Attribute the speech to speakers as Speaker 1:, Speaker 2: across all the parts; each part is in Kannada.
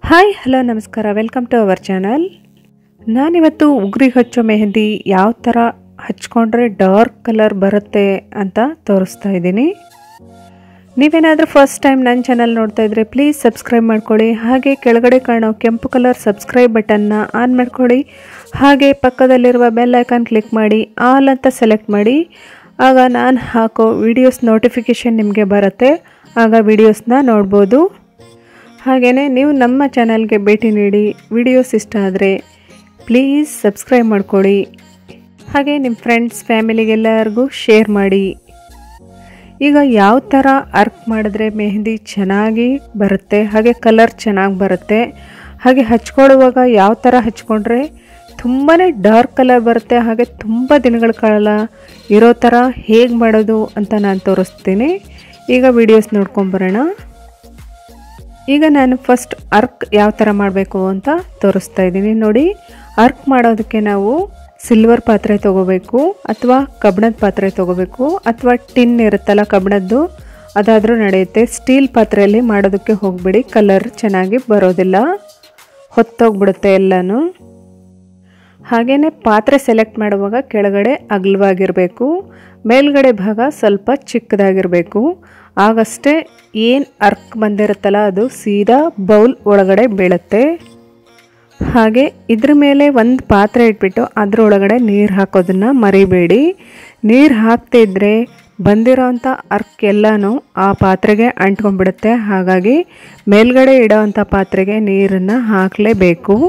Speaker 1: ಹಾಯ್ ಹಲೋ ನಮಸ್ಕಾರ ವೆಲ್ಕಮ್ ಟು ಅವರ್ ಚಾನಲ್ ನಾನಿವತ್ತು ಉಗುರಿಗೆ ಹಚ್ಚೋ ಮೆಹಂದಿ ಯಾವ ಥರ ಹಚ್ಕೊಂಡ್ರೆ ಡಾರ್ಕ್ ಕಲರ್ ಬರುತ್ತೆ ಅಂತ ತೋರಿಸ್ತಾ ಇದ್ದೀನಿ ನೀವೇನಾದರೂ ಫಸ್ಟ್ ಟೈಮ್ ನನ್ನ ಚಾನಲ್ ನೋಡ್ತಾ ಇದ್ರೆ ಪ್ಲೀಸ್ ಸಬ್ಸ್ಕ್ರೈಬ್ ಮಾಡ್ಕೊಳ್ಳಿ ಹಾಗೆ ಕೆಳಗಡೆ ಕಾಣೋ ಕೆಂಪು ಕಲರ್ ಸಬ್ಸ್ಕ್ರೈಬ್ ಬಟನ್ನ ಆನ್ ಮಾಡ್ಕೊಳ್ಳಿ ಹಾಗೆ ಪಕ್ಕದಲ್ಲಿರುವ ಬೆಲ್ ಐಕಾನ್ ಕ್ಲಿಕ್ ಮಾಡಿ ಆಲ್ ಅಂತ ಸೆಲೆಕ್ಟ್ ಮಾಡಿ ಆಗ ನಾನು ಹಾಕೋ ವಿಡಿಯೋಸ್ ನೋಟಿಫಿಕೇಷನ್ ನಿಮಗೆ ಬರುತ್ತೆ ಆಗ ವಿಡಿಯೋಸ್ನ ನೋಡ್ಬೋದು ಹಾಗೆಯೇ ನೀವು ನಮ್ಮ ಚಾನಲ್ಗೆ ಭೇಟಿ ನೀಡಿ ವಿಡಿಯೋಸ್ ಇಷ್ಟ ಆದರೆ ಪ್ಲೀಸ್ ಸಬ್ಸ್ಕ್ರೈಬ್ ಮಾಡ್ಕೊಳ್ಳಿ ಹಾಗೆ ನಿಮ್ಮ ಫ್ರೆಂಡ್ಸ್ ಫ್ಯಾಮಿಲಿಗೆಲ್ಲರಿಗೂ ಶೇರ್ ಮಾಡಿ ಈಗ ಯಾವ ಥರ ಅರ್ಕ್ ಮಾಡಿದ್ರೆ ಮೆಹಂದಿ ಚೆನ್ನಾಗಿ ಬರುತ್ತೆ ಹಾಗೆ ಕಲರ್ ಚೆನ್ನಾಗಿ ಬರುತ್ತೆ ಹಾಗೆ ಹಚ್ಕೊಳ್ಳುವಾಗ ಯಾವ ಥರ ಹಚ್ಕೊಂಡ್ರೆ ತುಂಬಾ ಡಾರ್ಕ್ ಕಲರ್ ಬರುತ್ತೆ ಹಾಗೆ ತುಂಬ ದಿನಗಳ ಕಾಲ ಇರೋ ಥರ ಹೇಗೆ ಮಾಡೋದು ಅಂತ ನಾನು ತೋರಿಸ್ತೀನಿ ಈಗ ವಿಡಿಯೋಸ್ ನೋಡ್ಕೊಂಬರೋಣ ಈಗ ನಾನು ಫಸ್ಟ್ ಅರ್ಕ್ ಯಾವ ಥರ ಮಾಡಬೇಕು ಅಂತ ತೋರಿಸ್ತಾ ಇದ್ದೀನಿ ನೋಡಿ ಅರ್ಕ್ ಮಾಡೋದಕ್ಕೆ ನಾವು ಸಿಲ್ವರ್ ಪಾತ್ರೆ ತೊಗೋಬೇಕು ಅಥವಾ ಕಬ್ಬಣದ ಪಾತ್ರೆ ತೊಗೋಬೇಕು ಅಥವಾ ಟಿನ್ ಇರುತ್ತಲ್ಲ ಕಬ್ಬಣದ್ದು ಅದಾದರೂ ನಡೆಯುತ್ತೆ ಸ್ಟೀಲ್ ಪಾತ್ರೆಯಲ್ಲಿ ಮಾಡೋದಕ್ಕೆ ಹೋಗ್ಬಿಡಿ ಕಲರ್ ಚೆನ್ನಾಗಿ ಬರೋದಿಲ್ಲ ಹೊತ್ತೋಗ್ಬಿಡುತ್ತೆ ಎಲ್ಲನೂ ಹಾಗೆಯೇ ಪಾತ್ರೆ ಸೆಲೆಕ್ಟ್ ಮಾಡುವಾಗ ಕೆಳಗಡೆ ಅಗಲವಾಗಿರಬೇಕು ಮೇಲ್ಗಡೆ ಭಾಗ ಸ್ವಲ್ಪ ಚಿಕ್ಕದಾಗಿರಬೇಕು ಆಗಷ್ಟೇ ಏನು ಅರ್ಕ್ ಬಂದಿರುತ್ತಲ್ಲ ಅದು ಸೀದಾ ಬೌಲ್ ಒಳಗಡೆ ಬೀಳುತ್ತೆ ಹಾಗೆ ಇದ್ರ ಮೇಲೆ ಒಂದು ಪಾತ್ರೆ ಇಟ್ಬಿಟ್ಟು ಅದರೊಳಗಡೆ ನೀರು ಹಾಕೋದನ್ನು ಮರಿಬೇಡಿ ನೀರು ಹಾಕ್ತಾ ಇದ್ದರೆ ಬಂದಿರೋವಂಥ ಅರ್ಕ್ ಎಲ್ಲನೂ ಆ ಪಾತ್ರೆಗೆ ಅಂಟ್ಕೊಂಡ್ಬಿಡುತ್ತೆ ಹಾಗಾಗಿ ಮೇಲ್ಗಡೆ ಇಡೋವಂಥ ಪಾತ್ರೆಗೆ ನೀರನ್ನು ಹಾಕಲೇಬೇಕು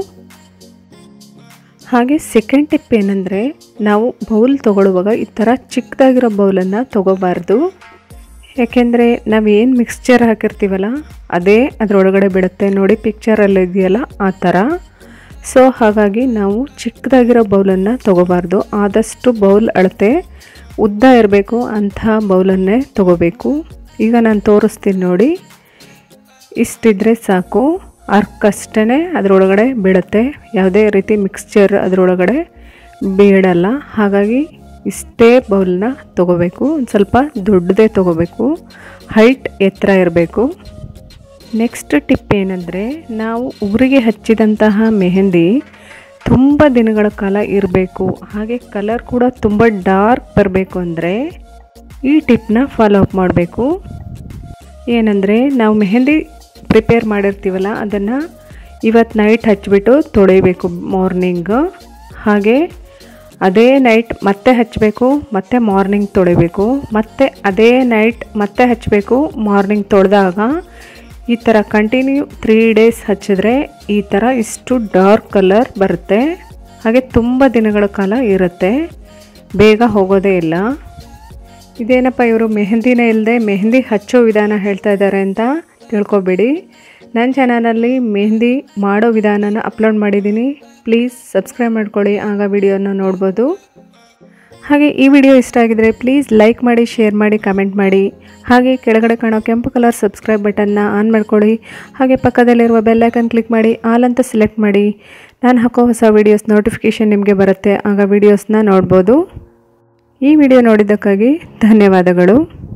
Speaker 1: ಹಾಗೆ ಸೆಕೆಂಡ್ ಟಿಪ್ ಏನಂದರೆ ನಾವು ಬೌಲ್ ತೊಗೊಳ್ಳುವಾಗ ಈ ಥರ ಚಿಕ್ಕದಾಗಿರೋ ಬೌಲನ್ನು ತೊಗೋಬಾರ್ದು ಯಾಕೆಂದರೆ ನಾವು ಏನು ಮಿಕ್ಸ್ಚರ್ ಹಾಕಿರ್ತೀವಲ್ಲ ಅದೇ ಅದರೊಳಗಡೆ ಬಿಡುತ್ತೆ ನೋಡಿ ಪಿಕ್ಚರಲ್ಲಿ ಇದೆಯಲ್ಲ ಆ ಥರ ಸೊ ಹಾಗಾಗಿ ನಾವು ಚಿಕ್ಕದಾಗಿರೋ ಬೌಲನ್ನು ತೊಗೋಬಾರ್ದು ಆದಷ್ಟು ಬೌಲ್ ಅಳತೆ ಉದ್ದ ಇರಬೇಕು ಅಂಥ ಬೌಲನ್ನೇ ತೊಗೋಬೇಕು ಈಗ ನಾನು ತೋರಿಸ್ತೀನಿ ನೋಡಿ ಇಷ್ಟಿದ್ರೆ ಸಾಕು ಅರ್ಕ್ ಅಷ್ಟೇ ಅದರೊಳಗಡೆ ಬೀಳುತ್ತೆ ಯಾವುದೇ ರೀತಿ ಮಿಕ್ಸ್ಚರ್ ಅದರೊಳಗಡೆ ಬೀಳಲ್ಲ ಹಾಗಾಗಿ ಇಷ್ಟೇ ಬೌಲ್ನ ತೊಗೋಬೇಕು ಒಂದು ಸ್ವಲ್ಪ ದೊಡ್ಡದೇ ತೊಗೋಬೇಕು ಹೈಟ್ ಎತ್ತರ ಇರಬೇಕು ನೆಕ್ಸ್ಟ್ ಟಿಪ್ ಏನಂದರೆ ನಾವು ಉಗುರಿಗೆ ಹಚ್ಚಿದಂತಹ ಮೆಹಂದಿ ತುಂಬ ದಿನಗಳ ಕಾಲ ಇರಬೇಕು ಹಾಗೆ ಕಲರ್ ಕೂಡ ತುಂಬ ಡಾರ್ಕ್ ಬರಬೇಕು ಅಂದರೆ ಈ ಟಿಪ್ನ ಫಾಲೋ ಅಪ್ ಮಾಡಬೇಕು ಏನಂದರೆ ನಾವು ಮೆಹಂದಿ ಪ್ರಿಪೇರ್ ಮಾಡಿರ್ತೀವಲ್ಲ ಅದನ್ನು ಇವತ್ತು ನೈಟ್ ಹಚ್ಬಿಟ್ಟು ತೊಳಿಬೇಕು ಮಾರ್ನಿಂಗ್ ಹಾಗೆ ಅದೇ ನೈಟ್ ಮತ್ತೆ ಹಚ್ಚಬೇಕು ಮತ್ತೆ ಮಾರ್ನಿಂಗ್ ತೊಳಿಬೇಕು ಮತ್ತೆ ಅದೇ ನೈಟ್ ಮತ್ತೆ ಹಚ್ಚಬೇಕು ಮಾರ್ನಿಂಗ್ ತೊಳೆದಾಗ ಈ ಥರ ಕಂಟಿನ್ಯೂ ತ್ರೀ ಡೇಸ್ ಹಚ್ಚಿದ್ರೆ ಈ ಥರ ಇಷ್ಟು ಡಾರ್ಕ್ ಕಲರ್ ಬರುತ್ತೆ ಹಾಗೆ ತುಂಬ ದಿನಗಳ ಕಾಲ ಇರುತ್ತೆ ಬೇಗ ಹೋಗೋದೇ ಇಲ್ಲ ಇದೇನಪ್ಪ ಇವರು ಮೆಹಂದಿನೇ ಇಲ್ಲದೆ ಮೆಹಂದಿ ಹಚ್ಚೋ ವಿಧಾನ ಹೇಳ್ತಾ ಇದ್ದಾರೆ ಅಂತ ತಿಳ್ಕೊಬೇಡಿ ನನ್ನ ಚಾನಲಲ್ಲಿ ಮೆಹಂದಿ ಮಾಡೋ ವಿಧಾನನ ಅಪ್ಲೋಡ್ ಮಾಡಿದ್ದೀನಿ ಪ್ಲೀಸ್ ಸಬ್ಸ್ಕ್ರೈಬ್ ಮಾಡ್ಕೊಳ್ಳಿ ಆಗ ವಿಡಿಯೋನ ನೋಡ್ಬೋದು ಹಾಗೆ ಈ ವಿಡಿಯೋ ಇಷ್ಟ ಆಗಿದರೆ ಪ್ಲೀಸ್ ಲೈಕ್ ಮಾಡಿ ಶೇರ್ ಮಾಡಿ ಕಮೆಂಟ್ ಮಾಡಿ ಹಾಗೆ ಕೆಳಗಡೆ ಕಾಣೋ ಕೆಂಪು ಕಲರ್ ಸಬ್ಸ್ಕ್ರೈಬ್ ಬಟನ್ನ ಆನ್ ಮಾಡ್ಕೊಳ್ಳಿ ಹಾಗೆ ಪಕ್ಕದಲ್ಲಿರುವ ಬೆಲ್ ಐಕನ್ ಕ್ಲಿಕ್ ಮಾಡಿ ಆಲ್ ಅಂತ ಸೆಲೆಕ್ಟ್ ಮಾಡಿ ನಾನು ಹಾಕೋ ಹೊಸ ವೀಡಿಯೋಸ್ ನೋಟಿಫಿಕೇಷನ್ ನಿಮಗೆ ಬರುತ್ತೆ ಆಗ ವೀಡಿಯೋಸ್ನ ನೋಡ್ಬೋದು ಈ ವಿಡಿಯೋ ನೋಡಿದ್ದಕ್ಕಾಗಿ ಧನ್ಯವಾದಗಳು